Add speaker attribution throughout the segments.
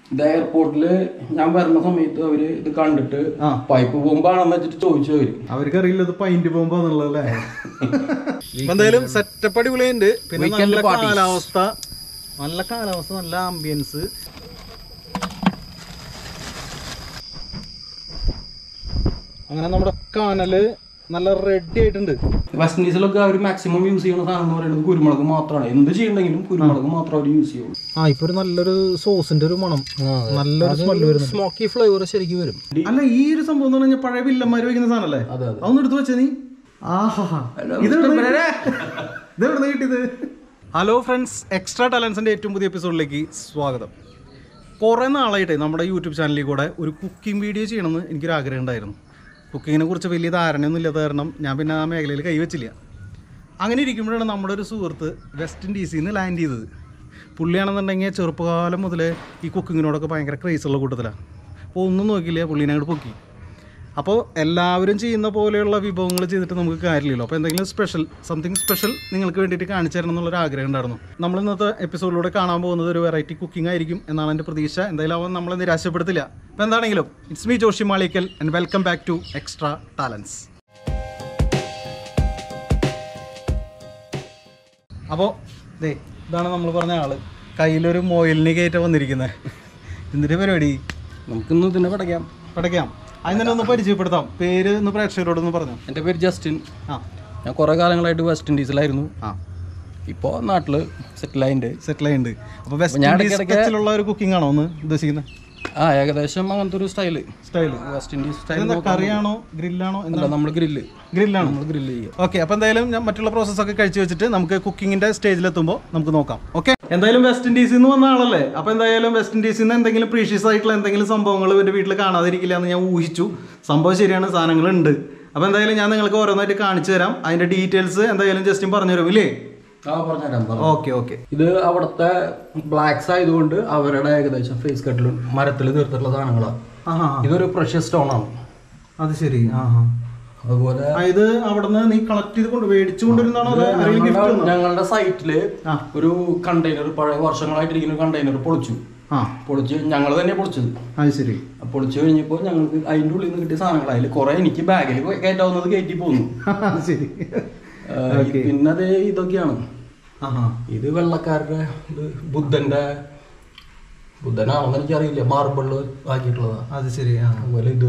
Speaker 1: ഇത് എയർപോർട്ടില് ഞാൻ വരുന്ന സമയത്ത് അവര് ഇത് കണ്ടിട്ട്
Speaker 2: ആ.
Speaker 1: പൈപ്പ് ബോംബാണെന്ന് വെച്ചിട്ട് ചോദിച്ചു അവര്
Speaker 2: അവർക്കറിയില്ല ഇത് പൈന്റ് പോകുമ്പോന്നുള്ളതല്ലേ എന്തായാലും സെറ്റപ്പ് അടിപൊളിയുണ്ട് പിന്നെ
Speaker 1: Weekend
Speaker 2: നല്ല
Speaker 1: parties.
Speaker 2: കാലാവസ്ഥ നല്ല കാലാവസ്ഥ നല്ല ആംബിയൻസ് അങ്ങനെ നമ്മുടെ കാനല് നല്ല റെഡി ആയിട്ടുണ്ട്
Speaker 1: വെസ്റ്റ് ഇൻഡീസിലൊക്കെ അവർ മാക്സിമം യൂസ് ചെയ്യുന്ന സാധനം എന്ന് പറയുന്നത് കുരുമുളക് മാത്രമാണ് എന്ത് ചെയ്യണമെങ്കിലും കുരുമുളക് മാത്രം അവർ യൂസ് ചെയ്യുള്ളൂ
Speaker 2: ആ ഇപ്പൊ ഒരു നല്ലൊരു സോസിന്റെ ഒരു മണം നല്ലൊരു സ്മെല്ല് വരുന്നുണ്ട്
Speaker 1: സ്മോക്കി ഫ്ലേവർ ശരിക്കും വരും
Speaker 2: അല്ല ഈ ഒരു സംഭവം എന്ന് പറഞ്ഞാൽ പഴയ വില്ലന്മാര് വയ്ക്കുന്ന സാധനല്ലേ
Speaker 1: അതെ അതെ
Speaker 2: അതൊന്നും എടുത്തു വെച്ചേ നീ ആഹാ ഇത് ഇതെവിടെ കിട്ടിയത് ഹലോ ഫ്രണ്ട്സ് എക്സ്ട്രാ ടാലൻസിന്റെ ഏറ്റവും പുതിയ എപ്പിസോഡിലേക്ക് സ്വാഗതം കുറേ നാളായിട്ട് നമ്മുടെ യൂട്യൂബ് ചാനലിൽ കൂടെ ഒരു കുക്കിംഗ് വീഡിയോ ചെയ്യണമെന്ന് എനിക്കൊരു ആഗ്രഹം ഉണ്ടായിരുന്നു കുക്കിങ്ങിനെ കുറിച്ച് വലിയ ധാരണയൊന്നും ഇല്ലാത്ത കാരണം ഞാൻ പിന്നെ ആ മേഖലയിൽ കൈവച്ചില്ല അങ്ങനെ ഇരിക്കുമ്പോഴാണ് നമ്മുടെ ഒരു സുഹൃത്ത് വെസ്റ്റ് ഇൻഡീസിൽ നിന്ന് ലാൻഡ് ചെയ്തത് പുള്ളിയാണെന്നുണ്ടെങ്കിൽ ചെറുപ്പകാലം മുതലേ ഈ കുക്കിങ്ങിനോടൊക്കെ ഭയങ്കര ക്രേസുള്ള കൂട്ടത്തിലാണ് അപ്പോൾ ഒന്നും നോക്കിയില്ല പുള്ളീനെ അങ്ങോട്ട് പൊക്കി അപ്പോൾ എല്ലാവരും ചെയ്യുന്ന പോലെയുള്ള വിഭവങ്ങൾ ചെയ്തിട്ട് നമുക്ക് കാര്യമില്ലല്ലോ അപ്പോൾ എന്തെങ്കിലും സ്പെഷ്യൽ സംതിങ് സ്പെഷ്യൽ നിങ്ങൾക്ക് വേണ്ടിയിട്ട് കാണിച്ചു തരണം എന്നുള്ളൊരു ആഗ്രഹം ഉണ്ടായിരുന്നു നമ്മൾ ഇന്നത്തെ എപ്പിസോഡിലൂടെ കാണാൻ പോകുന്നത് ഒരു വെറൈറ്റി കുക്കിംഗ് ആയിരിക്കും എന്നാണ് എൻ്റെ പ്രതീക്ഷ എന്തായാലും അവൻ നമ്മളെ നിരാശപ്പെടുത്തില്ല അപ്പോൾ എന്താണെങ്കിലും it's me Joshy Malikkal and welcome back to extra talents അപ്പോൾ ദേ ഇതാണ് നമ്മൾ പറഞ്ഞ ആള് കയ്യിലൊരു മൊയിലിന് കയറ്റ വന്നിരിക്കുന്നത് എന്തിൻ്റെ പരിപാടി
Speaker 1: നമുക്കിന്ന് ഇതിനെ പടയ്ക്കാം
Speaker 2: പടയ്ക്കാം അതിന് തന്നെ ഒന്ന് പരിചയപ്പെടുത്താം പേര് ഒന്ന് പ്രേക്ഷകരോടൊന്ന് പറഞ്ഞു
Speaker 1: എൻ്റെ പേര് ജസ്റ്റിൻ
Speaker 2: ആ
Speaker 1: ഞാൻ കുറേ കാലങ്ങളായിട്ട് വെസ്റ്റ് ഇൻഡീസിലായിരുന്നു
Speaker 2: ആ
Speaker 1: ഇപ്പോൾ നാട്ടിൽ സെറ്റിലായിട്ടുണ്ട്
Speaker 2: സെറ്റിൽ ആയിട്ടുണ്ട് അപ്പോൾ വെസ്റ്റ്
Speaker 1: ഞാൻ
Speaker 2: ഇൻഡീസ്
Speaker 1: ഇടയ്ക്കിടയ്ക്ക്
Speaker 2: ടച്ചിലുള്ള ഒരു കുക്കിംഗ് ആണോ ഒന്ന് ഉദ്ദേശിക്കുന്നത്
Speaker 1: ആ ഏകദേശം അങ്ങനത്തെ ഒരു style
Speaker 2: style
Speaker 1: West Indies style
Speaker 2: എന്താ കറിയാണോ ഗ്രില്ലാണോ എന്താ
Speaker 1: അല്ല നമ്മൾ ഗ്രില്ല്
Speaker 2: ഗ്രില്ലാണോ
Speaker 1: നമ്മൾ ഗ്രില്ല് ചെയ്യും
Speaker 2: ഓക്കെ അപ്പോൾ എന്തായാലും ഞാൻ മറ്റുള്ള പ്രോസസ്സൊക്കെ കഴിച്ചു വെച്ചിട്ട് നമുക്ക് കുക്കിങ്ങിന്റെ സ്റ്റേജിലെത്തുമ്പോൾ നമുക്ക് നോക്കാം ഓക്കെ എന്തായാലും വെസ്റ്റ് ഇൻഡീസിൽ നിന്ന് വന്ന ആളല്ലേ അപ്പോൾ എന്തായാലും വെസ്റ്റ് ഇൻഡീസിൽ നിന്ന് എന്തെങ്കിലും പ്രീഷ്യസ് ആയിട്ടുള്ള എന്തെങ്കിലും സംഭവങ്ങൾ എൻ്റെ വീട്ടിൽ കാണാതിരിക്കില്ല എന്ന് ഞാൻ ഊഹിച്ചു സംഭവം ശരിയാണ് സാധനങ്ങളുണ്ട് അപ്പോൾ എന്തായാലും ഞാൻ നിങ്ങൾക്ക് ഓരോന്നായിട്ട് കാണിച്ചു തരാം അതിന്റെ ഡീറ്റെയിൽസ് എന്തായാലും ജസ്റ്റും പറഞ്ഞു തരും ഇല്ലേ
Speaker 1: ആ പറഞ്ഞുതരാം പറഞ്ഞു
Speaker 2: ഓക്കെ ഓക്കെ
Speaker 1: ഇത് അവിടുത്തെ ബ്ലാക്സ് ആയതുകൊണ്ട് അവരുടെ ഏകദേശം ഫേസ് കട്ടിലും മരത്തിൽ തീർത്തിട്ടുള്ള സാധനങ്ങളാണ്
Speaker 2: ആഹാ
Speaker 1: ഇതൊരു പ്രഷ്യസ് സ്റ്റോൺ ആണ്
Speaker 2: അത് ശരി ആഹാ
Speaker 1: അതുപോലെ
Speaker 2: ആ, ഇത് അവിടുന്ന് നീ കളക്ട് ചെയ്ത് കൊണ്ട് മേടിച്ചു കൊണ്ടിരുന്നാണോ അതോ ആരെങ്കിലും gift
Speaker 1: ഞങ്ങളുടെ-
Speaker 2: തന്നോ?
Speaker 1: ഞങ്ങളുടെ സൈറ്റില്
Speaker 2: ആ.
Speaker 1: ഒരു കണ്ടെയ്നർ പഴയ വർഷങ്ങളായിട്ടിരിക്കുന്ന കണ്ടെയ്നർ പൊളിച്ചു
Speaker 2: ആ
Speaker 1: പൊളിച്ച് ഞങ്ങൾ തന്നെ പൊളിച്ചത്
Speaker 2: അത് ശരി
Speaker 1: ആ പൊളിച്ചു കഴിഞ്ഞപ്പോൾ ഞങ്ങൾക്ക് അതിൻ്റെ ഉള്ളിൽ നിന്ന് കിട്ടിയ സാധനങ്ങൾ അതിൽ കുറെ എനിക്ക് ബാഗിൽ കയറ്റാവുന്നത് കയറ്റി പോന്നു
Speaker 2: അത് ശരി
Speaker 1: ആ, പിന്നെ അത് ഇതൊക്കെയാണ്
Speaker 2: ആഹാ
Speaker 1: ഇത് വെള്ളക്കാരുടെ ഇത് ബുദ്ധന്റെ ബുദ്ധനാണെന്ന് എനിക്കറിയില്ല മാർബിള് ആക്കിയിട്ടുള്ളതാ
Speaker 2: അത് ശരി ആ
Speaker 1: അതുപോലെ ഇത്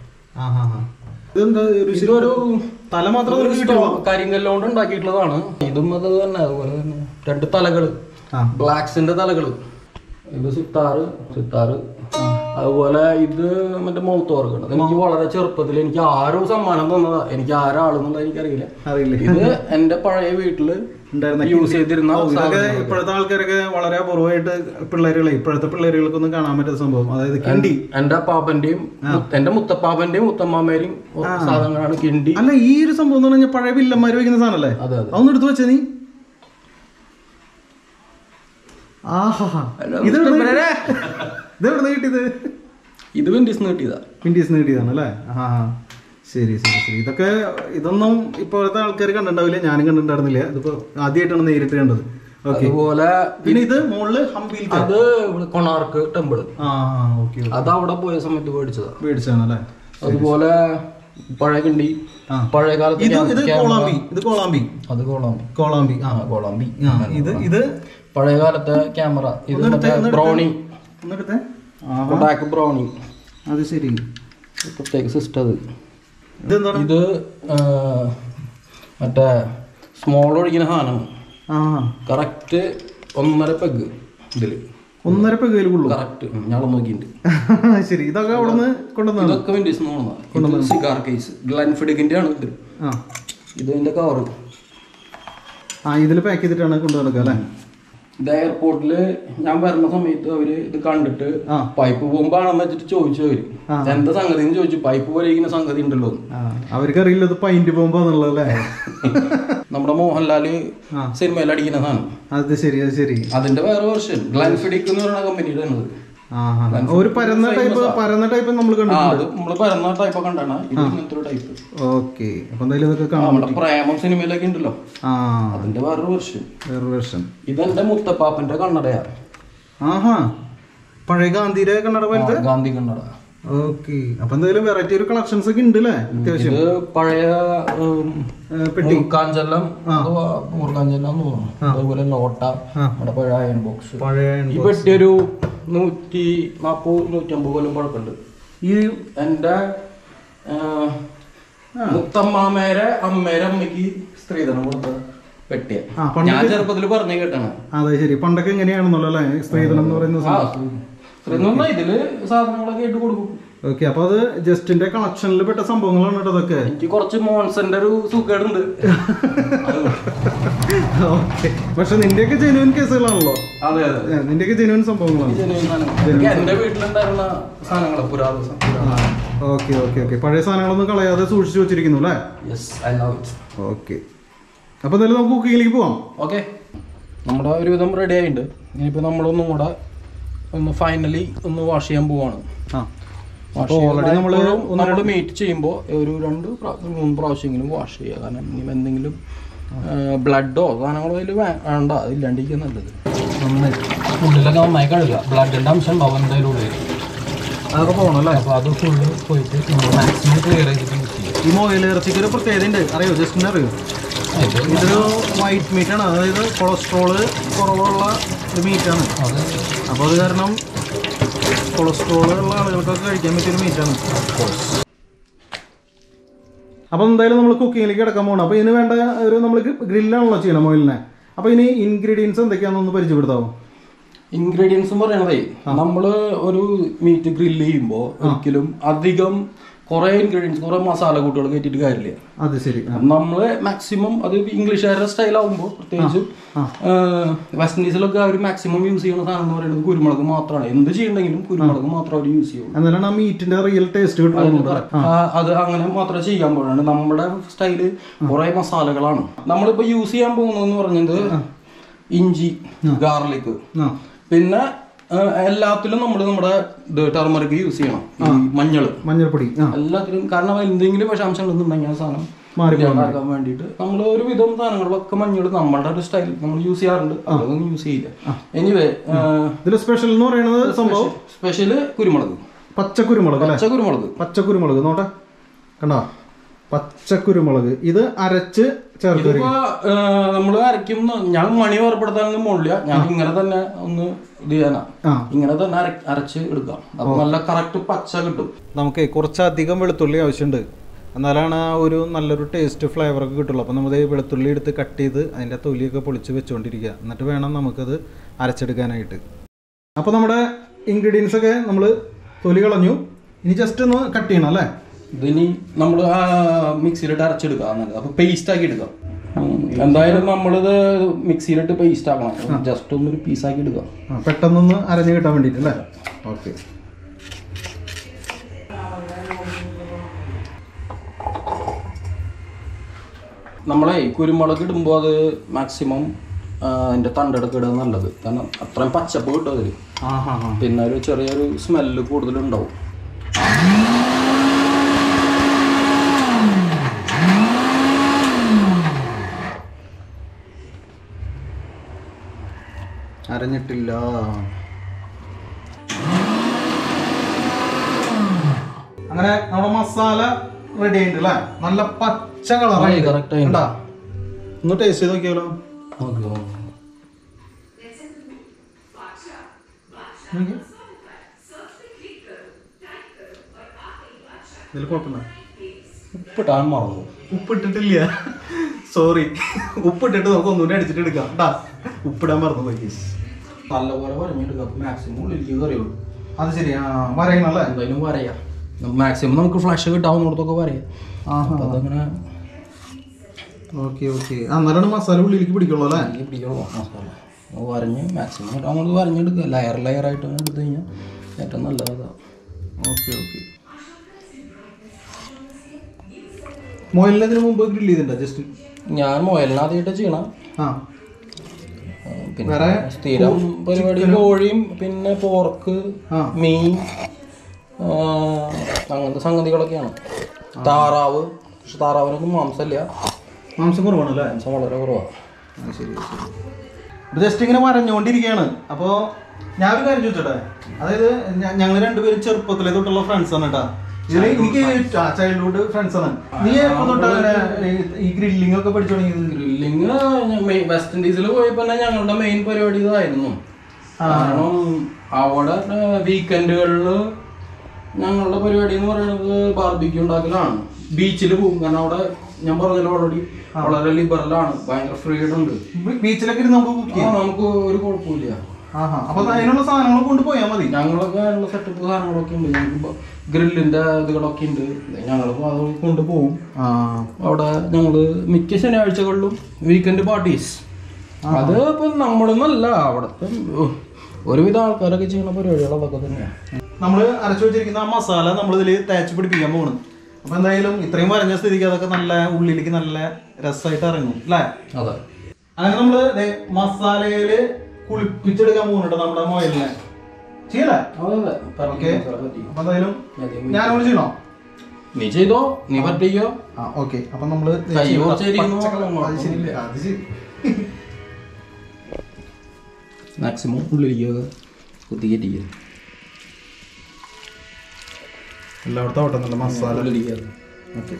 Speaker 2: ആഹാ ആ. ഇതെന്താ ഒരു ശരി-
Speaker 1: ഇതൊരു
Speaker 2: തല മാത്രം
Speaker 1: ഒരു
Speaker 2: നിനക്ക് കിട്ടിയോ?
Speaker 1: സ്റ്റോ- കരിങ്കല്ലുകൊണ്ട് ഉണ്ടാക്കിയിട്ടുള്ളതാണ് ഇതും അത് തന്നെ അതുപോലെ തന്നെ രണ്ട് തലകള്
Speaker 2: ആ
Speaker 1: ബ്ലാക്സിന്റെ തലകള് ഇത് സിത്താറ് സിത്താറ് അതുപോലെ ഇത് മറ്റേ മൗത്ത് ഓർഗൺ എനിക്ക് വളരെ ചെറുപ്പത്തിൽ എനിക്ക് ആരോ സമ്മാനം തന്നതാ എനിക്ക് ആരാളെന്നുള്ളത് എനിക്കറിയില്ല
Speaker 2: അറിയില്ലേ
Speaker 1: ഇത് എന്റെ പഴയ വീട്ടില്
Speaker 2: ഉണ്ടായിരുന്ന
Speaker 1: യൂസ് ചെയ്തിരുന്ന
Speaker 2: ഓ, ഇതൊക്കെ
Speaker 1: സാധനങ്ങളൊക്കെ.
Speaker 2: ഇപ്പോഴത്തെ ആൾക്കാരൊക്കെ വളരെ അപൂർവമായിട്ട് പിള്ളേരുകളെ ഇപ്പോഴത്തെ പിള്ളേരുകൾക്കൊന്നും കാണാൻ പറ്റുന്ന സംഭവം അതായത് കിണ്ടി
Speaker 1: എന്റെ പാപ്പന്റെയും മുത്ത- എന്റെ മുത്തപ്പാപ്പന്റെയും മുത്തമ്മാമേരെയും സാധനങ്ങളാണ് കിണ്ടി
Speaker 2: അല്ല ഈ ഒരു സംഭവം എന്ന് പറഞ്ഞാൽ പഴയ വില്ലന്മാര് വയ്ക്കുന്ന സാധനല്ലേ
Speaker 1: അതെ അതെ
Speaker 2: അതൊന്നും എടുത്തു വെച്ചേ നീ ആഹാ ഇത് ഇതെവിടെ കിട്ടിയത്
Speaker 1: ഇത് വെന്റീസ് കിട്ടിയതാ
Speaker 2: വിൻഡീസ് കിട്ടിയതാണ് അല്ലേ ആ ആ. ശരി ശരി ശരി ഇതൊക്കെ ഇതൊന്നും ഇപ്പോഴത്തെ ആൾക്കാർ കണ്ടിട്ടുണ്ടാവില്ല ഞാനും കണ്ടിട്ടുണ്ടായിരുന്നില്ല ഇതിപ്പോ ആദ്യമായിട്ടാണ് നേരിട്ട് കണ്ടത് ഓക്കെ
Speaker 1: അതുപോലെ
Speaker 2: പിന്നെ ഇത് മുകളില് ഹംപിയിൽ
Speaker 1: അത് കൊണാർക്ക് ടെമ്പിള്
Speaker 2: ആ ഓക്കെ
Speaker 1: അത് അവിടെ പോയ സമയത്ത് മേടിച്ചതാ
Speaker 2: മേടിച്ചാണ് അല്ലേ
Speaker 1: അതുപോലെ പഴയ കിണ്ടി
Speaker 2: ആ.
Speaker 1: പഴയ കാലത്ത്
Speaker 2: ഇത് ഇത്
Speaker 1: ക്യാമറ-
Speaker 2: കോളാമ്പി ഇത് കോളാമ്പി
Speaker 1: അത് കോളാമ്പി
Speaker 2: കോളാമ്പി ആ
Speaker 1: ആ കോളാമ്പി
Speaker 2: ആ, ഇത് ഇത്
Speaker 1: പഴയ കാലത്തെ ക്യാമറ ഇത്
Speaker 2: ഒന്നെടുത്തേ,
Speaker 1: മറ്റേ
Speaker 2: ഒന്നെടുത്തേ.
Speaker 1: ബ്രൗണി
Speaker 2: ഒന്നെടുത്തേ ആ
Speaker 1: കൊടാക്ക് ബ്രൗണി
Speaker 2: അത് ശരി
Speaker 1: പ്രത്യേക സിസ്റ്റം അത്
Speaker 2: ഇതെന്താണ്
Speaker 1: ഇത് ആ, മറ്റേ സ്മോൾ ഒഴിക്കുന്ന സാധനം
Speaker 2: ആ
Speaker 1: കറക്റ്റ് ഒന്നര പെഗ് ഇതില്
Speaker 2: ഒന്നര പെഗയിൽ കൊള്ളു
Speaker 1: കറക്റ്റ് ഞാൻ നോക്കിയിട്ടുണ്ട്
Speaker 2: ശരി ഇതൊക്കെ അവിടെ നിന്ന് കൊണ്ടുവന്നാണ്
Speaker 1: ഇതൊക്കെ വേണ്ടി സിഗാർ കേസ് ഗ്ലൻഫിഡിക്കിന്റെ ആണ് ഇത്
Speaker 2: ആ
Speaker 1: ഇത് ഇതിന്റെ കവറ്
Speaker 2: ആ ഇതിൽ പാക്ക് ചെയ്തിട്ടാണ് കൊണ്ടു നടക്കുക അല്ലേ
Speaker 1: ഇത് എയർപോർട്ടില് ഞാൻ വരുന്ന സമയത്ത് അവര് ഇത് കണ്ടിട്ട്
Speaker 2: ആ.
Speaker 1: പൈപ്പ് ബോംബാണെന്ന് വെച്ചിട്ട് ചോദിച്ചു അവര് എന്താ സംഗതി എന്ന് ചോദിച്ചു പൈപ്പ് പോലെ ഇരിക്കുന്ന സംഗതി ഉണ്ടല്ലോ എന്ന്.
Speaker 2: ആ അവർക്കറിയില്ല ഇത് പൈന്റ് പോകുമ്പോന്നുള്ളത് അല്ലേ
Speaker 1: നമ്മുടെ മോഹൻലാല്
Speaker 2: ആ.
Speaker 1: സിനിമയിൽ അടിക്കുന്ന സാധനം
Speaker 2: അത് ശരി അത് ശരി
Speaker 1: അതിന്റെ വേറെ വെർഷൻ ഗ്ലാൻഫിഡിക് എന്ന് പറയുന്ന കമ്പനിയുടെ ആണ് ഇത്.
Speaker 2: ആ ആ, ആ. ഒരു പരന്ന ടൈപ്പ് പരന്ന ടൈപ്പ് നമ്മൾ കണ്ടു
Speaker 1: ആ അത് നമ്മള് പരന്ന ടൈപ്പ് കണ്ടാണ് ഇത് ഇങ്ങനത്തെ ഒരു ടൈപ്പ്
Speaker 2: ഓക്കെ അപ്പൊ എന്തായാലും ഇതൊക്കെ കാണാം
Speaker 1: നമ്മുടെ പ്രേമം സിനിമയിലൊക്കെ ഉണ്ടല്ലോ
Speaker 2: ആ
Speaker 1: അതിന്റെ വേറൊരു വെർഷൻ
Speaker 2: വേറെ വേർഷൻ
Speaker 1: ഇതെന്റെ മുത്തപ്പാപ്പന്റെ കണ്ണടയാ
Speaker 2: ആഹാ പഴയ ഗാന്ധിയുടെ കണ്ണട പോലത്തെ
Speaker 1: ഗാന്ധി കണ്ണട
Speaker 2: ഓക്കെ അപ്പൊ എന്തായാലും വെറൈറ്റി ഒരു കളക്ഷൻസ് ഒക്കെ ഉണ്ട് അല്ലേ അത്യാവശ്യം
Speaker 1: ഇത് പഴയ ഉം,
Speaker 2: ഏ, പെട്ടി
Speaker 1: മുറുക്കാഞ്ചെല്ലാം മുറുക്കാഞ്ചെല്ലാം എന്ന് തോന്നുന്നു അതുപോലെ ലോട്ട നമ്മുടെ പഴയ അയൺ ബോക്സ്
Speaker 2: പഴയ
Speaker 1: ഈ പെട്ടി ഒരു നൂറ്റി നാപ്പത് നൂറ്റമ്പത് കൊല്ലം പഴക്കമുണ്ട്
Speaker 2: ഈ
Speaker 1: എന്റെ ആ, മുത്തമ്മാമേരെ അമ്മേരെ അമ്മയ്ക്ക് സ്ത്രീധനം കൊടുത്ത പെട്ടിയ
Speaker 2: ആ, പണ്ട്
Speaker 1: ഞാൻ ചെറുപ്പത്തിൽ പറഞ്ഞു കേട്ടാണ്
Speaker 2: അതെ ശരി പണ്ടൊക്കെ എങ്ങനെയാണെന്നല്ലോ അല്ലേ സ്ത്രീധനം എന്ന് പറയുന്ന
Speaker 1: ആ സ്ത്രീധനം പറഞ്ഞാ ഇതില് സാധനങ്ങളൊക്കെ ഇട്ട് കൊടുക്കും
Speaker 2: ഓക്കെ അപ്പൊ അത് ജസ്റ്റിന്റെ കളക്ഷനിൽ പെട്ട സംഭവങ്ങളാണ് കേട്ടോ അതൊക്കെ
Speaker 1: എനിക്ക് കുറച്ച് മോൺസന്റെ ഒരു സുഖേടുണ്ട്
Speaker 2: ഓക്കെ പക്ഷെ നിന്റെയൊക്കെ ജെനുവൻ കേസുകളാണല്ലോ
Speaker 1: അതെ അതെ
Speaker 2: ഏ, നിന്റെയൊക്കെ ജെനുവൻ സംഭവങ്ങളാണ്
Speaker 1: genuine സാധനങ്ങൾ. ഇതൊക്കെ എന്റെ വീട്ടിലുണ്ടായിരുന്ന സാധനങ്ങളാ പുരാതന
Speaker 2: ഓക്കെ ഓക്കെ ഓക്കെ പഴയ സാധനങ്ങളൊന്നും കളയാതെ സൂക്ഷിച്ചു വെച്ചിരിക്കുന്നു അല്ലേ
Speaker 1: yes I love it
Speaker 2: okay അപ്പൊ എന്തായാലും നമുക്ക് കുക്കിങ്ങിലേക്ക് പോവാം
Speaker 1: ഓക്കെ നമ്മുടെ ഒരുവിധം റെഡി ആയിട്ടുണ്ട് ഇനിയിപ്പോൾ നമ്മളൊന്നും കൂടെ ഒന്ന് ഫൈനലി ഒന്ന് വാഷ് ചെയ്യാൻ പോവാണ്
Speaker 2: ആ അപ്പോൾ ഓൾറെഡി നമ്മൾ
Speaker 1: നമ്മൾ മീറ്റ് ചെയ്യുമ്പോൾ ഒരു രണ്ട് പ്രാ- മൂന്ന് പ്രാവശ്യമെങ്കിലും വാഷ് ചെയ്യുക കാരണം ഇനി എന്തെങ്കിലും ബ്ലഡോ സാധനങ്ങളോ അതിൽ വേണ്ട അതില്ലാണ്ടിരിക്കുക നല്ലത് നന്നായി ഉള്ളിലൊക്കെ നന്നായി കഴുകുക ബ്ലഡിൻ്റെ അംശം ഉണ്ടാവും എന്തായാലും ഉള്ളിൽ
Speaker 2: അതൊക്കെ പോകണം അല്ലേ
Speaker 1: അപ്പോൾ അത് ഫുള്ള് പോയിട്ട് നമ്മൾ മാക്സിമം ക്ലിയർ ചെയ്തിട്ട് യൂസ് ചെയ്യുക
Speaker 2: ഈ മൊയിൽ ഇറച്ചിക്ക് ഒരു പ്രത്യേകത ഉണ്ട് അറിയോ ജസ്റ്റിന് അറിയോ
Speaker 1: ഇത്
Speaker 2: ഇതൊരു വൈറ്റ് മീറ്റ് ആണ് അതായത് കൊളസ്ട്രോള് കുറവുള്ള ഒരു മീറ്റാണ്
Speaker 1: അത്
Speaker 2: അപ്പോൾ അത് കാരണം കൊളസ്ട്രോൾ ഉള്ള ആളുകൾക്കൊക്കെ കഴിക്കാൻ പറ്റിയൊരു മീറ്റാണ് അപ്പോൾ എന്തായാലും നമ്മൾ കുക്കിങ്ങിലേക്ക് കിടക്കാൻ പോകണം അപ്പോൾ ഇതിന് വേണ്ട ഒരു നമ്മൾ ഗ്രില്ലാണല്ലോ ചെയ്യണം മൊയിലിനെ അപ്പോൾ ഇനി ഇൻഗ്രീഡിയൻസ് എന്തൊക്കെയാണെന്നൊന്ന് പരിചയപ്പെടുത്താമോ
Speaker 1: ഇൻഗ്രീഡിയൻസ് പറയണതേ നമ്മള് ഒരു മീറ്റ് ഗ്രില്ല് ചെയ്യുമ്പോൾ ഒരിക്കലും അധികം കുറെ ഇൻഗ്രീഡിയൻസ് കുറെ മസാല കൂട്ടുകൾ കയറ്റിയിട്ട് കാര്യമില്ല
Speaker 2: അത് ശരി ആ.
Speaker 1: നമ്മള് മാക്സിമം അത് ഇംഗ്ലീഷുകാരുടെ സ്റ്റൈൽ ആകുമ്പോൾ പ്രത്യേകിച്ച് വെസ്റ്റ് ഇൻഡീസിലൊക്കെ അവർ മാക്സിമം യൂസ് ചെയ്യുന്ന സാധനം എന്ന് പറയുന്നത് കുരുമുളക് മാത്രമാണ് എന്ത് ചെയ്യണ്ടെങ്കിലും കുരുമുളക് മാത്രം അവർ യൂസ് ചെയ്യുള്ളൂ
Speaker 2: എന്നാലാണ് ആ മീറ്റിന്റെ റിയൽ ടേസ്റ്റ് കിട്ടുന്നത്
Speaker 1: ആ, അത് അങ്ങനെ മാത്രമേ ചെയ്യാൻ പാടുള്ളൂ നമ്മുടെ സ്റ്റൈല് കുറെ മസാലകളാണ് നമ്മളിപ്പോ യൂസ് ചെയ്യാൻ പോകുന്നതെന്ന് പറഞ്ഞത് ഇഞ്ചി ഗാർലിക്
Speaker 2: ആ
Speaker 1: പിന്നെ ആ, എല്ലാത്തിലും നമ്മൾ നമ്മുടെ ടർമറിക് യൂസ് ചെയ്യണം ഈ മഞ്ഞൾ
Speaker 2: മഞ്ഞൾപ്പൊടി ആ
Speaker 1: എല്ലാത്തിലും കാരണം എന്തെങ്കിലും വിഷാംശം ഉണ്ടെന്നുണ്ടെങ്കിൽ ആ സാധനം
Speaker 2: മാറി
Speaker 1: ഇല്ലാതാക്കാൻ വേണ്ടിയിട്ട് നമ്മൾ ഒരു വിധം സാധനങ്ങളിലൊക്കെ മഞ്ഞൾ നമ്മളുടെ ഒരു സ്റ്റൈൽ നമ്മൾ യൂസ് ചെയ്യാറുണ്ട് അതൊന്നും യൂസ് ചെയ്യില്ല എനിവേ
Speaker 2: ഇതിൽ സ്പെഷ്യൽ എന്ന് പറയുന്നത് സംഭവം
Speaker 1: സ്പെഷ്യല് കുരുമുളക്
Speaker 2: പച്ചക്കുരുമുളക് അല്ലേ
Speaker 1: പച്ച കുരുമുളക്
Speaker 2: പച്ചക്കുരുമുളക് നോട്ടെ കണ്ടോ പച്ചക്കുരുമുളക് ഇത് അരച്ച് ചേർത്ത്
Speaker 1: ഇതിപ്പോ നമ്മൾ അരയ്ക്കും ഞാൻ മണി വേർപ്പെടുത്താനൊന്നും പോണില്ല ഞാൻ ഇങ്ങനെ തന്നെ ഒന്ന് ഇത് ചെയ്യാനാ
Speaker 2: ആ
Speaker 1: ഇങ്ങനെ തന്നെ അര- അരച്ച് എടുക്കാം അപ്പൊ നല്ല കറക്റ്റ് പച്ച കിട്ടും
Speaker 2: നമുക്ക് കുറച്ചധികം വെളുത്തുള്ളി ആവശ്യമുണ്ട് എന്നാലാണ് ആ ഒരു നല്ലൊരു ടേസ്റ്റ് ഫ്ലേവർ ഒക്കെ കിട്ടുള്ളൂ അപ്പോൾ നമ്മൾ ഈ വെളുത്തുള്ളി എടുത്ത് കട്ട് ചെയ്ത് അതിൻ്റെ തൊലിയൊക്കെ പൊളിച്ച് വെച്ചുകൊണ്ടിരിക്കുക എന്നിട്ട് വേണം നമുക്കത് അരച്ചെടുക്കാനായിട്ട് അപ്പോൾ നമ്മുടെ ഇൻഗ്രീഡിയൻസ് ഒക്കെ നമ്മൾ തൊലി കളഞ്ഞു ഇനി ജസ്റ്റ് ഒന്ന് കട്ട് ചെയ്യണം അല്ലേ
Speaker 1: ഇതിനി നമ്മൾ മിക്സിയിലിട്ട് അരച്ചെടുക്കാം നല്ലത് അപ്പൊ പേസ്റ്റ് ആക്കി എടുക്കാം ഉം. എന്തായാലും നമ്മളിത് മിക്സിയിലിട്ട് പേസ്റ്റ് ആക്കണം ജസ്റ്റ് ഒന്നൊരു പീസാക്കി എടുക്കാം
Speaker 2: ആ പെട്ടെന്നൊന്ന് അരഞ്ഞ് കിട്ടാൻ വേണ്ടിയിട്ട് അല്ലേ ഓക്കെ
Speaker 1: നമ്മളെ കുരുമുളക് ഇടുമ്പോൾ അത് മാക്സിമം അതിന്റെ തണ്ടെടുക്ക് ഇടുക നല്ലത് കാരണം അത്രയും പച്ചപ്പ് കിട്ടും അതിൽ
Speaker 2: ആ ഹാ ഹാ
Speaker 1: പിന്നെ ഒരു ചെറിയൊരു സ്മെല്ല് കൂടുതലുണ്ടാവും
Speaker 2: അരഞ്ഞിട്ടില്ല അങ്ങനെ നമ്മുടെ മസാല റെഡി ആയിട്ടുണ്ട് അല്ലേ നല്ല പച്ച കളറായി
Speaker 1: correct ആയിട്ടുണ്ട്.
Speaker 2: ഒന്ന് ടേസ്റ്റ് ചെയ്ത് നോക്കിയാലോ നോക്കി. ഇതിൽ കുഴപ്പമില്ല
Speaker 1: ഉപ്പിട്ടാൻ മറന്നു
Speaker 2: ഉപ്പിട്ടിട്ടില്ല സോറി ഉപ്പിട്ടിട്ട് നമുക്ക് ഒന്നുകൂടി അടിച്ചിട്ട് എടുക്കാം കേട്ടാ ഉപ്പിടാൻ മറന്നു പോയി
Speaker 1: നല്ലപോലെ വരഞ്ഞെടുക്കാം അപ്പൊ മാക്സിമം ഉള്ളിലേക്ക് കറിയുള്ളൂ
Speaker 2: അത് ശരി ആ വരയണല്ലേ
Speaker 1: എന്തായാലും വരയാം മാക്സിമം നമുക്ക് ഫ്ലഷ് കിട്ടാവുന്നിടത്തൊക്കെ വരയാം
Speaker 2: ആഹാ
Speaker 1: അപ്പൊ അതങ്ങനെ
Speaker 2: ഓക്കെ ഓക്കെ അന്നേരമാണ് മസാല ഉള്ളിലേക്ക് പിടിക്കുള്ളൂ അല്ലേ
Speaker 1: ഈ പിടിക്കണം മസാല അത് വരഞ്ഞ് മാക്സിമം അങ്ങോട്ട് വരഞ്ഞെടുക്കുക ലെയർ ലെയർ ആയിട്ട് അങ്ങ് എടുത്തു കഴിഞ്ഞാൽ ഏറ്റവും നല്ലതാണ്
Speaker 2: ഓക്കെ ഓക്കെ മൊയലിനതിന് മുമ്പ് ഗ്രില്ല് ചെയ്തിട്ടുണ്ടോ ജസ്റ്റ്
Speaker 1: ഞാൻ മുയലിനാദ്യമായിട്ട് ചെയ്യണം
Speaker 2: ആ
Speaker 1: ആ, പിന്നെ
Speaker 2: വേറെ
Speaker 1: സ്ഥിരം പരിപാടി കോഴിയും പിന്നെ പോർക്ക്
Speaker 2: ആ.
Speaker 1: മീൻ ആ, അങ്ങനത്തെ സംഗതികളൊക്കെയാണ് താറാവ് പക്ഷെ താറാവിനൊന്നും മാംസമില്ല
Speaker 2: മാംസം കുറവാണ് അല്ലേ
Speaker 1: മാംസം വളരെ കുറവാണ്
Speaker 2: ആ, ശരി ശരി ജസ്റ്റ് ഇങ്ങനെ വരഞ്ഞുകൊണ്ടിരിക്കുകയാണ് അപ്പോൾ ഞാൻ ഒരു കാര്യം ചോദിച്ചോട്ടെ അതായത് ഞങ്ങൾ രണ്ടുപേരും ചെറുപ്പത്തിലെ തൊട്ടുള്ള ഫ്രണ്ട്സ് ആണ് കേട്ടാ ഇതിൽ എനിക്ക് ചൈൽഡ്ഹുഡ് ഫ്രണ്ട്സ് ആണ് നീ എപ്പോ തൊട്ട് അങ്ങനെ ഈ- ഈ ഗ്രില്ലിംഗ് ഒക്കെ പഠിച്ചു തുടങ്ങിയത്
Speaker 1: ഗ്രില്ലിങ് വെസ്റ്റ് ഇൻഡീസിൽ പോയപ്പോ തന്നെ ഞങ്ങളുടെ മെയിൻ പരിപാടി ഇതായിരുന്നു കാരണം അവിടെ വീക്കെൻഡുകളിൽ ഞങ്ങളുടെ പരിപാടി എന്ന് പറയുന്നത് ബാർബിക്യൂ ഉണ്ടാക്കലാണ് ബീച്ചിൽ പോകും കാരണം അവിടെ ഞാൻ പറഞ്ഞല്ലോ ഓൾറെഡി വളരെ ലിബറലാണ് ഭയങ്കര ഫ്രീഡം ഉണ്ട്
Speaker 2: ബീച്ചിലൊക്കെ ഇരുന്ന് നമുക്ക് കുക്ക്
Speaker 1: ആ,
Speaker 2: ചെയ്യാം
Speaker 1: നമുക്ക് ഒരു കുഴപ്പമില്ല
Speaker 2: ആഹാ അപ്പൊ അതിനുള്ള സാധനങ്ങൾ കൊണ്ടുപോയാൽ മതി
Speaker 1: ഞങ്ങളൊക്കെ അതിനുള്ള സെറ്റപ്പ് സാധനങ്ങളൊക്കെ ഉണ്ട് ഞങ്ങൾക്ക് ഗ്രില്ലിന്റെ ഇതുകളൊക്കെ ഉണ്ട് ഞങ്ങൾ അത് കൊണ്ടുപോകും
Speaker 2: ആ
Speaker 1: അവിടെ ഞങ്ങള് മിക്ക ശനിയാഴ്ചകളിലും വീക്കെൻഡ് പാർട്ടീസ് അത് ഇപ്പൊ നമ്മളൊന്നല്ല അവിടുത്തെ ഉ, ഒരുവിധ ആൾക്കാരൊക്കെ ചെയ്യുന്ന പരിപാടികൾ അതൊക്കെ തന്നെയാണ്
Speaker 2: നമ്മൾ അരച്ചു വെച്ചിരിക്കുന്ന ആ മസാല നമ്മൾ ഇതിൽ തേച്ച് പിടിപ്പിക്കാൻ പോകണം അപ്പൊ എന്തായാലും ഇത്രയും വരഞ്ഞ സ്ഥിതിക്ക് അതൊക്കെ നല്ല ഉള്ളിലേക്ക് നല്ല രസമായിട്ട് ഇറങ്ങും അല്ലേ
Speaker 1: അതെ
Speaker 2: അങ്ങനെ നമ്മള് ദേ മസാലയില് കുളിപ്പിച്ചെടുക്കാൻ പോകുന്നുണ്ട് നമ്മുടെ മൊയലിനെ ചെയ്യല്ലേ
Speaker 1: അതെ അതെ
Speaker 2: ഓക്കെ
Speaker 1: പറ്റി.
Speaker 2: അപ്പൊ എന്തായാലും
Speaker 1: അധികം
Speaker 2: ഞാനോട് ചെയ്യണോ
Speaker 1: നീ ചെയ്തോ നീ പറ്റിക്കോ
Speaker 2: ആ ഓക്കെ അപ്പൊ നമ്മള് ദേ
Speaker 1: കൈ
Speaker 2: ചെയ്യുന്ന
Speaker 1: കുറച്ച് ഇരിക്കുന്നു.
Speaker 2: പച്ചക്കള- അത് ശരി, അത് ശരി.
Speaker 1: മാക്സിമം ഉള്ളിലേക്ക് കുത്തി കയറ്റിക്കുക
Speaker 2: എല്ലായിടത്തും ആവട്ടെ നല്ല മസാല
Speaker 1: ഉള്ളിലേക്ക്
Speaker 2: ഓക്കെ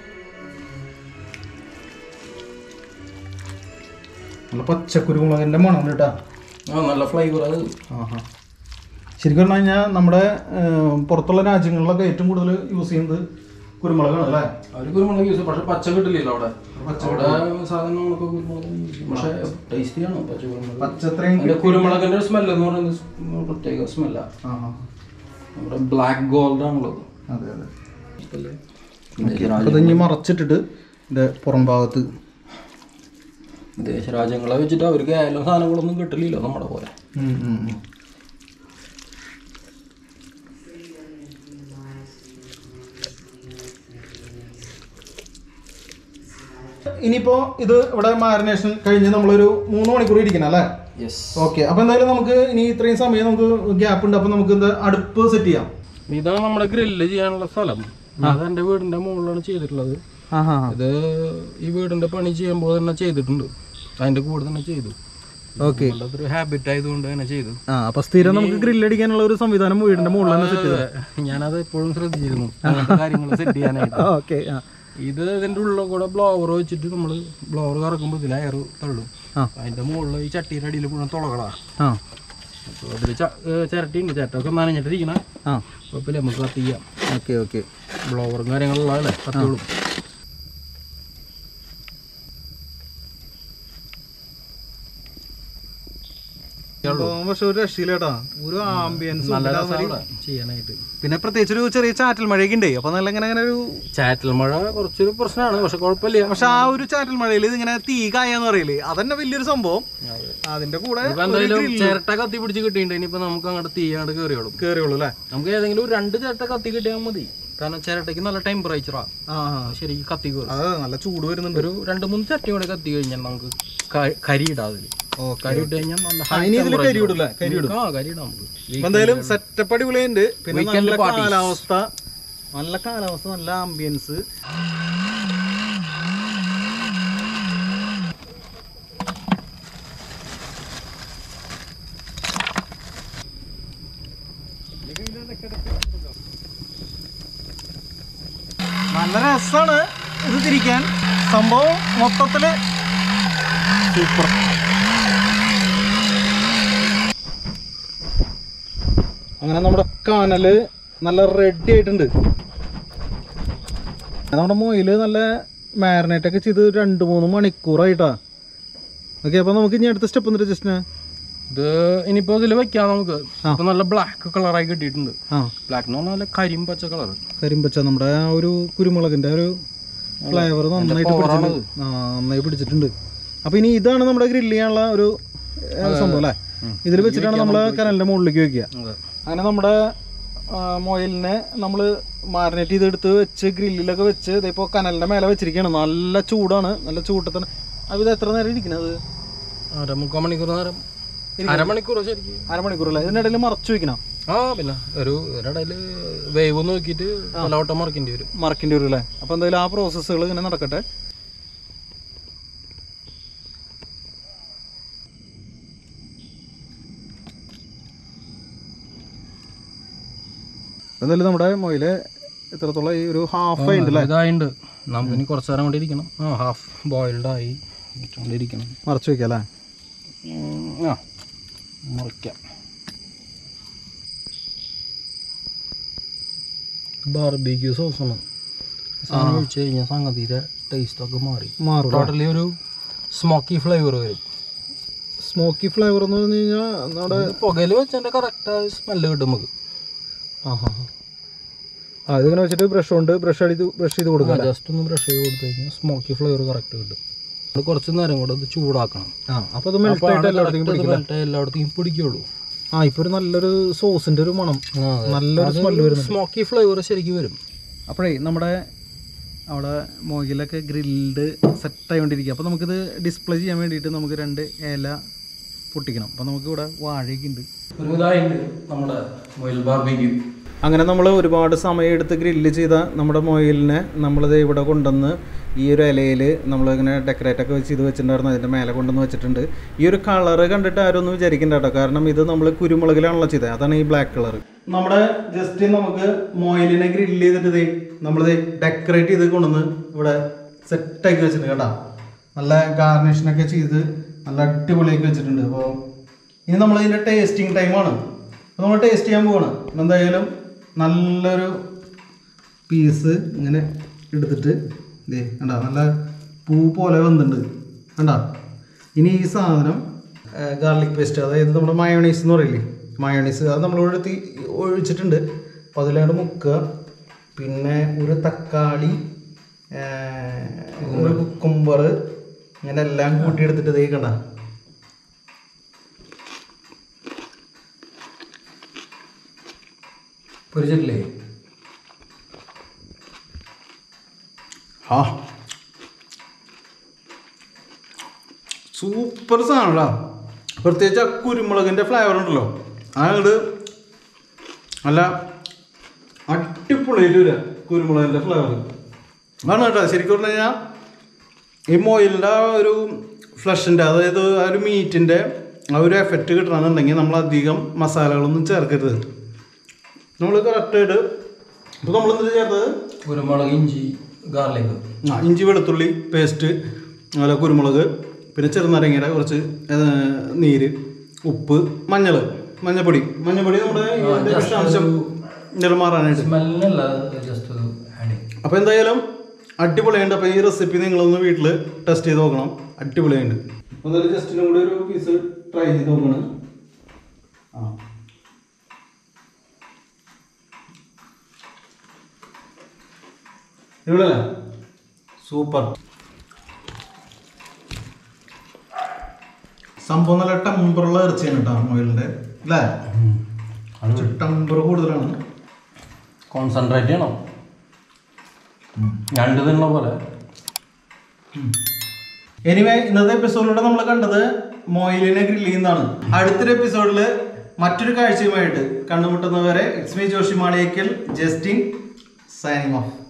Speaker 2: നല്ല പച്ചക്കുരുമുളകിന്റെ മണം കേട്ടാ
Speaker 1: ആ നല്ല ഫ്ലേവർ അത്
Speaker 2: ആഹാ ശരിക്കും പറഞ്ഞു കഴിഞ്ഞാൽ നമ്മുടെ ഏർ, പുറത്തുള്ള രാജ്യങ്ങളിലൊക്കെ ഏറ്റവും കൂടുതൽ യൂസ് ചെയ്യുന്നത് കുരുമുളകാണ് അല്ലേ
Speaker 1: അവര് കുരുമുളക് യൂസ് പക്ഷെ പച്ച കിട്ടില്ലല്ലോ അവിടെ അവിടെ സാധനങ്ങളൊക്കെ കുരുമുളക് use ചെയ്യും. പക്ഷെ ടേസ്റ്റിയാണ് പച്ച കുരുമുളക്
Speaker 2: പച്ചത്രയും
Speaker 1: അതിന്റെ കുരുമുളകിന്റെ സ്മെല്ല് എന്ന് പറയുന്നത് സ് പ്രത്യേക സ്മെല്ല
Speaker 2: ആഹാ
Speaker 1: നമ്മുടെ ബ്ലാക്ക് ഗോൾഡ് ആണുള്ളത്
Speaker 2: അതെ അതെ അപ്പൊ ഇനി മറച്ചിട്ടിട്ട് ഇതിന്റെ പുറം ഭാഗത്ത്
Speaker 1: വിദേശ രാജ്യങ്ങളെ വെച്ചിട്ട് അവർക്ക് ഏലം സാധനങ്ങളൊന്നും കിട്ടില്ലല്ലോ നമ്മുടെ പോലെ
Speaker 2: ഉം, ഉം, ഉം. ഇനിയിപ്പോ ഇത് ഇവിടെ മാരിനേഷൻ കഴിഞ്ഞ് നമ്മളൊരു മൂന്ന് മണിക്കൂർ ഇരിക്കണം അല്ലേ
Speaker 1: യെസ്
Speaker 2: ഓക്കെ അപ്പൊ എന്തായാലും നമുക്ക് ഇനി ഇത്രയും സമയം നമുക്ക് ഗ്യാപ്പ് ഉണ്ട് അപ്പൊ നമുക്ക് ഇത് അടുപ്പ് സെറ്റ് ചെയ്യാം
Speaker 1: ഇതാണ് നമ്മുടെ ഗ്രില്ല് ചെയ്യാനുള്ള സ്ഥലം അത് എന്റെ വീടിന്റെ മുകളിലാണ് ചെയ്തിട്ടുള്ളത് ഇത് ഈ വീടിന്റെ പണി ചെയ്യുമ്പോൾ തന്നെ ചെയ്തിട്ടുണ്ട് അതിന്റെ കൂടെ തന്നെ ചെയ്തു
Speaker 2: ഓക്കെ
Speaker 1: അതൊരു ഹാബിറ്റ് ആയതുകൊണ്ട് തന്നെ ചെയ്തു
Speaker 2: ആ അപ്പൊ സ്ഥിരം നമുക്ക് ഗ്രില്ലടിക്കാനുള്ള ഒരു സംവിധാനം വീടിന്റെ മുകളിൽ തന്നെ സെറ്റ് ചെയ്താൽ
Speaker 1: ഞാനത് എപ്പോഴും ശ്രദ്ധിച്ചിരുന്നു അങ്ങനത്തെ കാര്യങ്ങൾ സെറ്റ് ചെയ്യാനായിട്ട്
Speaker 2: ഓക്കെ ആ
Speaker 1: ഇത് ഇതിന്റെ ഉള്ളിൽ കൂടെ ബ്ലോവർ വെച്ചിട്ട് നമ്മൾ ബ്ലോവർ കറക്കുമ്പോൾ ഇതിൽ എയർ തള്ളും
Speaker 2: ആ.
Speaker 1: അതിന്റെ മുകളിൽ ഈ ചട്ടിയുടെ അടിയിൽ മുഴുവൻ തുളകളാ
Speaker 2: ആ
Speaker 1: അപ്പോൾ അതിൽ ചിരട്ടിയുണ്ട് ചിരട്ടൊക്കെ നനഞ്ഞിട്ടിരിക്കണ
Speaker 2: ആ
Speaker 1: കുഴപ്പമില്ല നമുക്ക് കത്തിക്കാം
Speaker 2: ഓക്കെ ഓക്കെ
Speaker 1: ബ്ലോവറും കാര്യങ്ങളുള്ളതല്ലേ കത്തിയോളും
Speaker 2: പക്ഷെ ഒരു രക്ഷയില്ലേട്ടാ ഒരു ആംബിയൻസ്
Speaker 1: നല്ല രസമാണ് ചെയ്യാനായിട്ട്
Speaker 2: പിന്നെ പ്രത്യേകിച്ച് ഒരു ചെറിയ ചാറ്റൽ മഴയൊക്കെ ഉണ്ട് അപ്പൊ നല്ല ഇങ്ങനെ അങ്ങനെ ഒരു
Speaker 1: ചാറ്റൽ മഴ കുറച്ചൊരു പ്രശ്നമാണ് പക്ഷെ കുഴപ്പമില്ല
Speaker 2: പക്ഷെ ആ ഒരു ചാറ്റൽ മഴയിൽ ഇതിങ്ങനെ തീ കായാന്ന് പറയില്ലേ അതന്നെ വലിയൊരു സംഭവം അതിന്റെ കൂടെ
Speaker 1: ഇപ്പൊ എന്തായാലും ചിരട്ട കത്തി പിടിച്ച് കിട്ടിയിട്ടുണ്ട് ഇനിയിപ്പോ നമുക്ക് അങ്ങോട്ട് തീ അങ്ങോട്ട് കയറിയോളും
Speaker 2: കേറിയുള്ളൂ അല്ലേ
Speaker 1: നമുക്ക് ഏതെങ്കിലും ഒരു രണ്ട് ചിരട്ട കത്തി കിട്ടിയാൽ മതി കാരണം ചിരട്ടയ്ക്ക് നല്ല ടെമ്പറേച്ചറാ
Speaker 2: ആ ആ.
Speaker 1: ശരിക്കും കത്തി കയറും
Speaker 2: അത് നല്ല ചൂട് വരുന്നുണ്ട്
Speaker 1: ഒരു രണ്ട് മൂന്ന് ചട്ടി കൂടെ കത്തി കഴിഞ്ഞാൽ നമുക്ക് ക- കരി ഇടാം അതില് കരി ഇട്ട് കഴിഞ്ഞാൽ നല്ല high
Speaker 2: ഇനി ഇതിൽ
Speaker 1: temperature
Speaker 2: കരി ഇടൂല്ലേ കരി ഇടും
Speaker 1: ആ കരി ഇടാം നമുക്ക്
Speaker 2: അപ്പൊ എന്തായാലും സെറ്റപ്പ് അടിപൊളിയുണ്ട് പിന്നെ
Speaker 1: Weekend
Speaker 2: നല്ല
Speaker 1: parties.
Speaker 2: കാലാവസ്ഥ നല്ല കാലാവസ്ഥ നല്ല ആംബിയൻസ് നല്ല രസമാണ് ഇത് തിരിക്കാൻ സംഭവം മൊത്തത്തില് സൂപ്പർ അങ്ങനെ നമ്മുടെ കനല് നല്ല റെഡി ആയിട്ടുണ്ട് നമ്മുടെ മൊയില് നല്ല മാരിനേറ്റ് ഒക്കെ ചെയ്ത് രണ്ട് മൂന്ന് മണിക്കൂറായിട്ടാ ഓക്കെ അപ്പൊ നമുക്ക് ഇനി അടുത്ത സ്റ്റെപ്പ് എന്നിട്ട് ജസ്റ്റിന്
Speaker 1: ഇത് ഇനിയിപ്പോ ഇതിൽ വെക്കാം നമുക്ക് ഇപ്പൊ നല്ല ബ്ലാക്ക് കളറായി കിട്ടിയിട്ടുണ്ട്
Speaker 2: ആ
Speaker 1: ബ്ലാക്ക് എന്ന് പറഞ്ഞാൽ നല്ല കരിം പച്ച കളർ
Speaker 2: കരിമ്പച്ച നമ്മുടെ ആ ഒരു കുരുമുളകിന്റെ ഒരു ഫ്ലേവർ നന്നായിട്ട് പിടിച്ചിട്ടുണ്ട് ആ നന്നായി പിടിച്ചിട്ടുണ്ട് അപ്പൊ ഇനി ഇതാണ് നമ്മുടെ ഗ്രില്ല് ചെയ്യാനുള്ള ഒരു ഏ, സംഭവം അല്ലേ ഇതിൽ വെച്ചിട്ടാണ് നമ്മൾ കനലിന്റെ മുകളിലേക്ക് വെക്കുക
Speaker 1: അതെ
Speaker 2: അങ്ങനെ നമ്മുടെ മൊയിലിനെ നമ്മൾ മാരിനേറ്റ് ചെയ്തെടുത്ത് വെച്ച് ഗ്രില്ലിലൊക്കെ വെച്ച് ഇതിപ്പോൾ കനലിൻ്റെ മേലെ വെച്ചിരിക്കുകയാണ് നല്ല ചൂടാണ് നല്ല ചൂട്ടിൽ തന്നെ അപ്പോൾ ഇത് എത്ര നേരം ഇരിക്കണത്
Speaker 1: അര മുക്കാൽ മണിക്കൂർ നേരം അരമണിക്കൂർ ശരിക്കും
Speaker 2: അരമണിക്കൂറല്ലേ ഇതിനിടയിൽ മറച്ചു വെക്കണം
Speaker 1: ആ പിന്നെ ഒരു ഇതിനിടയിൽ വേവ് നോക്കിയിട്ട് പലവട്ടം മറിക്കേണ്ടി വരും
Speaker 2: മറക്കേണ്ടി വരും അല്ലേ അപ്പോൾ എന്തായാലും ആ പ്രോസസ്സുകൾ ഇങ്ങനെ നടക്കട്ടെ എന്തായാലും നമ്മുടെ മൊയില് എത്രത്തോളം ഈ ഒരു ഹാഫ് ആയിട്ട് അല്ലേ
Speaker 1: ഇതായിണ്ട് നമുക്ക് ഇനി കുറച്ച് നേരം കൂടി ഇരിക്കണം ആ ഹാഫ് ബോയിൽഡ് ആയി ഇരിക്കണം
Speaker 2: മറച്ചു വെക്കാം അല്ലേ
Speaker 1: ആ മുറിക്കാം ബാർബിക്യൂ സോസാണ് സാധനം ഒഴിച്ച് കഴിഞ്ഞാൽ സംഗതിയുടെ ടേസ്റ്റൊക്കെ മാറി
Speaker 2: മാറും
Speaker 1: ടോട്ടലി ഒരു സ്മോക്കി ഫ്ലേവർ വരും
Speaker 2: സ്മോക്കി ഫ്ലേവർ എന്ന് പറഞ്ഞു കഴിഞ്ഞാൽ നമ്മുടെ
Speaker 1: പുകയിൽ വെച്ചതിൻ്റെ കറക്റ്റ് സ്മെല്ല് കിട്ടും നമുക്ക്
Speaker 2: ആ ഹാ ആ ഇതിങ്ങനെ വെച്ചിട്ട് ബ്രഷ് കൊണ്ട് ബ്രഷ് അടി ബ്രഷ് ചെയ്ത് കൊടുക്കാം
Speaker 1: ജസ്റ്റ് ഒന്ന് ബ്രഷ് ചെയ്ത് കൊടുത്തു കഴിഞ്ഞാൽ സ്മോക്കി ഫ്ലേവർ കറക്റ്റ് കിട്ടും അത് കുറച്ച് നേരം കൂടെ ഇത് ചൂടാക്കണം
Speaker 2: ആ അപ്പോൾ അത് മെൽറ്റ് ആയിട്ട് എല്ലായിടത്തേക്കും പിടിക്കും
Speaker 1: മെൽറ്റ് എല്ലായിടത്തേക്കും പിടിക്കുള്ളൂ
Speaker 2: ആ ഇപ്പോൾ ഒരു നല്ലൊരു സോസിൻ്റെ ഒരു മണം നല്ലൊരു സ്മെല്ല് വരുന്നുണ്ട്
Speaker 1: സ്മോക്കി ഫ്ലേവർ ശരിക്കും വരും
Speaker 2: അപ്പോഴേ നമ്മുടെ അവിടെ മൊയിലൊക്കെ ഗ്രിൽഡ് സെറ്റ് ആയിക്കൊണ്ടിരിക്കുക അപ്പോൾ നമുക്കിത് ഡിസ്പ്ലേ ചെയ്യാൻ വേണ്ടിയിട്ട് നമുക്ക് രണ്ട് ഇല പൊട്ടിക്കണം അപ്പോൾ നമുക്ക് ഇവിടെ വാഴയൊക്കെ ഉണ്ട്
Speaker 1: ഒരു ഇതായിട്ട് നമ്മുടെ മൊയിൽ ബാർബിക്യൂ
Speaker 2: അങ്ങനെ നമ്മൾ ഒരുപാട് സമയം എടുത്ത് ഗ്രില്ല് ചെയ്ത നമ്മുടെ മൊയിലിനെ നമ്മളിത് ഇവിടെ കൊണ്ടുവന്ന് ഈ ഒരു ഇലയിൽ നമ്മളിങ്ങനെ ഡെക്കറേറ്റ് ഒക്കെ വെച്ച് ഇത് വെച്ചിട്ടുണ്ടായിരുന്നു അതിൻ്റെ മേലെ കൊണ്ടുവന്ന് വെച്ചിട്ടുണ്ട് ഈ ഒരു കളറ് കണ്ടിട്ട് ആരും ഒന്നും വിചാരിക്കണ്ട കേട്ടോ കാരണം ഇത് നമ്മൾ കുരുമുളകിലാണല്ലോ ചെയ്തത് അതാണ് ഈ ബ്ലാക്ക് കളർ നമ്മുടെ ജസ്റ്റ് നമുക്ക് മൊയിലിനെ ഗ്രില്ല് ചെയ്തിട്ട് ഇത് നമ്മളിത് ഡെക്കറേറ്റ് ചെയ്ത് കൊണ്ടുവന്ന് ഇവിടെ സെറ്റാക്കി വെച്ചിട്ടുണ്ട് കേട്ടോ നല്ല ഗാർണിഷിനൊക്കെ ചെയ്ത് നല്ല അടിപൊളിയാക്കി വെച്ചിട്ടുണ്ട് അപ്പോൾ ഇനി നമ്മൾ ഇതിൻ്റെ ടേസ്റ്റിംഗ് ടൈമാണ് അപ്പോൾ നമ്മൾ ടേസ്റ്റ് ചെയ്യാൻ പോവാണ് അപ്പോൾ എന്തായാലും നല്ലൊരു പീസ് ഇങ്ങനെ എടുത്തിട്ട് ഇതേ കണ്ട നല്ല പൂ പോലെ വന്നിട്ടുണ്ട് കണ്ട ഇനി ഈ സാധനം ഗാർലിക് പേസ്റ്റ് അതായത് നമ്മുടെ മയോണൈസ് എന്ന് പറയില്ലേ മയോണൈസ് അത് നമ്മളിവിടെ തീ ഒഴിച്ചിട്ടുണ്ട് അപ്പോൾ അതിലാണ്ട് മുക്കുക പിന്നെ ഒരു തക്കാളി ആ, ഒരു കുക്കുംബർ ഇങ്ങനെ എല്ലാം കൂട്ടിയെടുത്തിട്ട് ഇതേ കണ്ട
Speaker 1: പൊരിച്ചിട്ടില്ലേ
Speaker 2: ആ സൂപ്പർ സാധനടാ പ്രത്യേകിച്ച് ആ കുരുമുളകിൻ്റെ ഫ്ലേവർ ഉണ്ടല്ലോ അങ്ങോട്ട് നല്ല അടിപൊളിയായിട്ട് വരിക കുരുമുളകിൻ്റെ ഫ്ലേവർ അതാണ് കേട്ടോ ശരിക്കും പറഞ്ഞു കഴിഞ്ഞാൽ ഈ മൊയിലിൻ്റെ ആ ഒരു ഫ്ലഷിൻ്റെ അതായത് ആ ഒരു മീറ്റിൻ്റെ ആ ഒരു എഫക്റ്റ് കിട്ടണമെന്നുണ്ടെങ്കിൽ നമ്മൾ അധികം മസാലകളൊന്നും ചേർക്കരുത് നമ്മൾ കറക്റ്റായിട്ട് ഇപ്പോൾ നമ്മൾ എന്ത് ചേർത്തത്
Speaker 1: കുരുമുളക് ഇഞ്ചി ഗാർലിക്
Speaker 2: ആ ഇഞ്ചി വെളുത്തുള്ളി പേസ്റ്റ് അതുപോലെ കുരുമുളക് പിന്നെ ചെറുനാരങ്ങയുടെ കുറച്ച് ഏ, നീര് ഉപ്പ് മഞ്ഞൾ മഞ്ഞപ്പൊടി മഞ്ഞപ്പൊടി നമ്മുടെ ഇതിന്റെ വിഷാംശം നിറം മാറാനായിട്ട്
Speaker 1: സ്മെല്ലല്ല ജസ്റ്റ് ഒരു ആഡിങ്
Speaker 2: അപ്പോൾ എന്തായാലും അടിപൊളിയുണ്ട് അപ്പോൾ ഈ റെസിപ്പി നിങ്ങളൊന്ന് വീട്ടിൽ ടെസ്റ്റ് ചെയ്ത് നോക്കണം അടിപൊളിയുണ്ട് അപ്പോൾ എന്തായാലും ജസ്റ്റിനും കൂടി ഒരു പീസ് ട്രൈ ചെയ്ത് നോക്കണം ആ ഇവിടെ സൂപ്പർ സംഭവം നല്ല ടമ്പറുള്ള ഇറച്ചിയാണ് കേട്ടോ മൊയിലിൻ്റെ അല്ലേ ടമ്പർ കൂടുതലാണ്
Speaker 1: കോൺസെൻട്രേറ്റ് ചെയ്യണം രണ്ട് തിന്ന പോലെ
Speaker 2: എനിവേ ഇന്നത്തെ എപ്പിസോഡിലൂടെ നമ്മൾ കണ്ടത് മൊയിലിനെ ഗ്രില്ല് ചെയ്യുന്നതാണ് അടുത്തൊരു എപ്പിസോഡിൽ മറ്റൊരു കാഴ്ചയുമായിട്ട് കണ്ടുമുട്ടുന്നവരെ it's me Joshy Maliyekkal Justin signing of